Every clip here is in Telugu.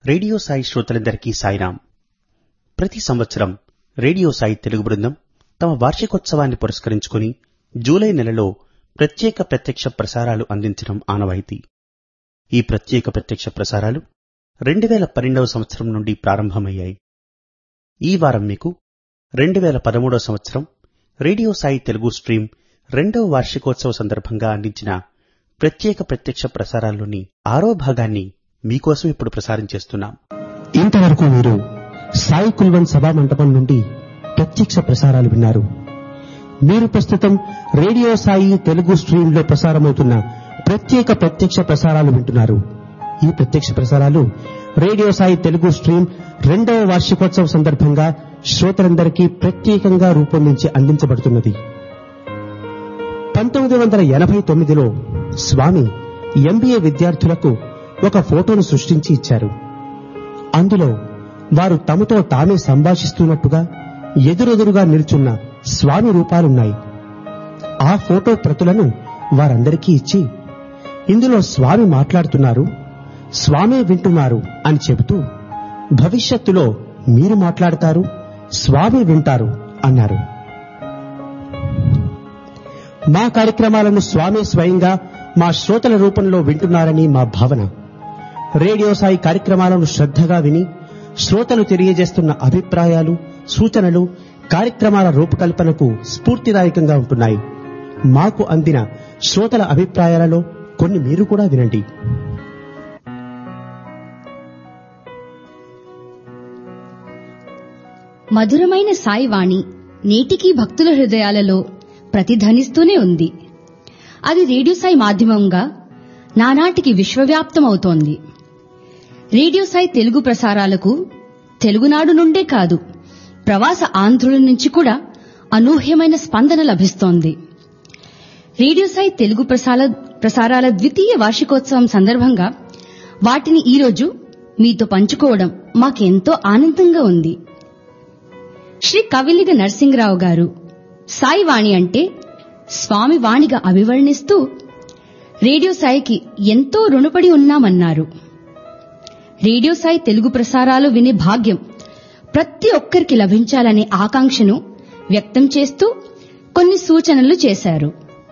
రేడియో సాయి శ్రోతలందరికీ సాయిరాం ప్రతి సంవత్సరం రేడియో సాయి తెలుగు బృందం తమ వార్షికోత్సవాన్ని పురస్కరించుకుని జూలై నెలలో ప్రత్యేక ప్రత్యక్ష ప్రసారాలు అందించడం ఆనవాయితీ ఈ ప్రత్యేక ప్రత్యక్ష ప్రసారాలు రెండు వేల పన్నెండవ సంవత్సరం నుండి ప్రారంభమయ్యాయి ఈ వారం మీకు రెండు వేల పదమూడవ సంవత్సరం రేడియో సాయి తెలుగు స్ట్రీమ్ రెండవ వార్షికోత్సవ సందర్భంగా అందించిన ప్రత్యేక ప్రత్యక్ష ప్రసారాల్లోని ఆరో భాగాన్ని మీకోసం ఇప్పుడు ప్రసారం చేస్తున్నాం ఇంతవరకు మీరు సాయి కుల్వన్ సభా మంటపం నుండి ప్రత్యక్ష ప్రసారాలు విన్నారు మీరు ప్రస్తుతం రేడియో సాయి తెలుగు స్ట్రీమ్ లో ప్రసారమవుతున్న ప్రత్యేక ప్రత్యక్ష ప్రసారాలు వింటున్నారు ఈ ప్రత్యక్ష ప్రసారాలు రేడియో సాయి తెలుగు స్ట్రీమ్ రెండవ వార్షికోత్సవ సందర్భంగా శ్రోతలందరికీ ప్రత్యేకంగా రూపొందించి అందించబడుతున్నది పంతొమ్మిది వందల ఎనభై తొమ్మిదిలో స్వామి ఎంబీఏ విద్యార్థులకు ఒక ఫోటోను సృష్టించి ఇచ్చారు అందులో వారు తమతో తామే సంభాషిస్తున్నట్టుగా ఎదురెదురుగా నిల్చున్న స్వామి రూపాలున్నాయి ఆ ఫోటో ప్రతులను వారందరికీ ఇచ్చి ఇందులో స్వామి మాట్లాడుతున్నారు స్వామే వింటున్నారు అని చెబుతూ భవిష్యత్తులో మీరు మాట్లాడతారు స్వామి వింటారు అన్నారు మా కార్యక్రమాలను స్వామి స్వయంగా మా శ్రోతల రూపంలో వింటున్నారని మా భావన రేడియో సాయి కార్యక్రమాలను శ్రద్ధగా విని శ్రోతలు తెలియజేస్తున్న అభిప్రాయాలు సూచనలు కార్యక్రమాల రూపకల్పనకు స్ఫూర్తిదాయకంగా ఉంటున్నాయి మాకు అందిన శ్రోతల అభిప్రాయాలలో కొన్ని మీరు కూడా వినండి మధురమైన సాయివాణి నేటికీ భక్తుల హృదయాలలో ప్రతిధ్వనిస్తూనే ఉంది అది రేడియో సాయి మాధ్యమంగా నానాటికి విశ్వవ్యాప్తమవుతోంది రేడియో సాయి తెలుగు ప్రసారాలకు తెలుగునాడు నుండే కాదు ప్రవాస ఆంధ్రుల నుంచి కూడా అనూహ్యమైన స్పందన లభిస్తోంది రేడియో సాయి తెలుగు ప్రసార ప్రసారాల ద్వితీయ వార్షికోత్సవం సందర్భంగా వాటిని ఈరోజు మీతో పంచుకోవడం మాకెంతో ఆనందంగా ఉంది శ్రీ కవిలిగ నరసింహరావు గారు సాయివాణి అంటే స్వామి వాణిగా అభివర్ణిస్తూ రేడియో సాయికి ఎంతో రుణపడి ఉన్నామన్నారు రేడియో సాయి తెలుగు ప్రసారాలు వినే భాగ్యం ప్రతి ఒక్కరికి లభించాలనే ఆకాంక్షను వ్యక్తం చేస్తూ కొన్ని సూచనలు చేశారు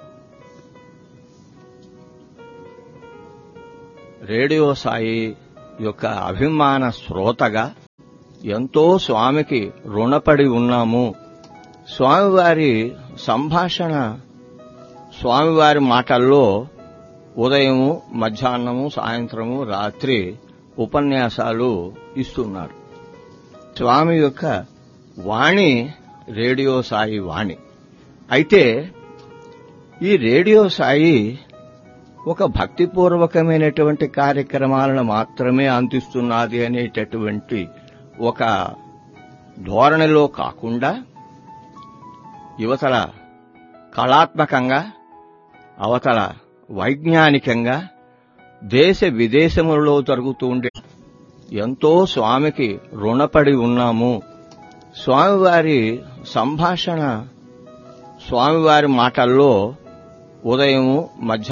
రేడియో సాయి యొక్క అభిమాన శ్రోతగా ఎంతో స్వామికి రుణపడి ఉన్నాము స్వామివారి సంభాషణ స్వామివారి మాటల్లో ఉదయము మధ్యాహ్నము సాయంత్రము రాత్రి ఉపన్యాసాలు ఇస్తున్నారు స్వామి యొక్క వాణి రేడియో సాయి వాణి అయితే ఈ రేడియో సాయి ఒక భక్తిపూర్వకమైనటువంటి కార్యక్రమాలను మాత్రమే అందిస్తున్నది అనేటటువంటి ఒక ధోరణిలో కాకుండా యువతల కళాత్మకంగా అవతల వైజ్ఞానికంగా దేశ విదేశములలో జరుగుతూ ఉండే ఎంతో స్వామికి రుణపడి ఉన్నాము స్వామివారి సంభాషణ స్వామివారి మాటల్లో ఉదయము మధ్య